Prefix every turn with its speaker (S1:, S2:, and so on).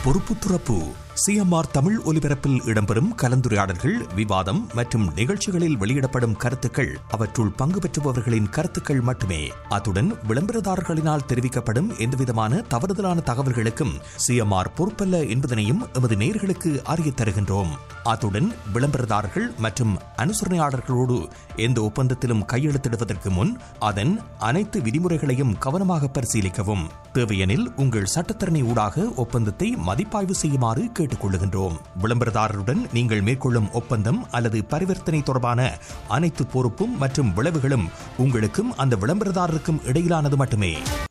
S1: பொறுப்பு துறப்பு சிஎம்ஆர் தமிழ் ஒலிபரப்பில் இடம்பெறும் கலந்துரையாடல்கள் விவாதம் மற்றும் நிகழ்ச்சிகளில் வெளியிடப்படும் கருத்துக்கள் அவற்றுள் பங்கு பெற்றுபவர்களின் கருத்துக்கள் மட்டுமே அத்துடன் விளம்பரதாரர்களினால் தெரிவிக்கப்படும் எந்தவிதமான தவறுதலான தகவல்களுக்கும் சிஎம்ஆர் பொறுப்பல்ல என்பதனையும் எமது நேயர்களுக்கு அறியத் தருகின்றோம் அத்துடன் விளம்பரதாரர்கள் மற்றும் அனுசரணையாளர்களோடு எந்த ஒப்பந்தத்திலும் கையெழுத்திடுவதற்கு முன் அதன் அனைத்து விதிமுறைகளையும் கவனமாக பரிசீலிக்கவும் தேவையெனில் உங்கள் சட்டத்தரணி ஊடாக ஒப்பந்தத்தை மதிப்பாய்வு செய்யுமாறு கேட்டுக்கொள்ளுகின்றோம் விளம்பரதாரருடன் நீங்கள் மேற்கொள்ளும் ஒப்பந்தம் அல்லது பரிவர்த்தனை தொடர்பான அனைத்து பொறுப்பும் மற்றும் விளைவுகளும் உங்களுக்கும் அந்த விளம்பரதாரருக்கும் இடையிலானது மட்டுமே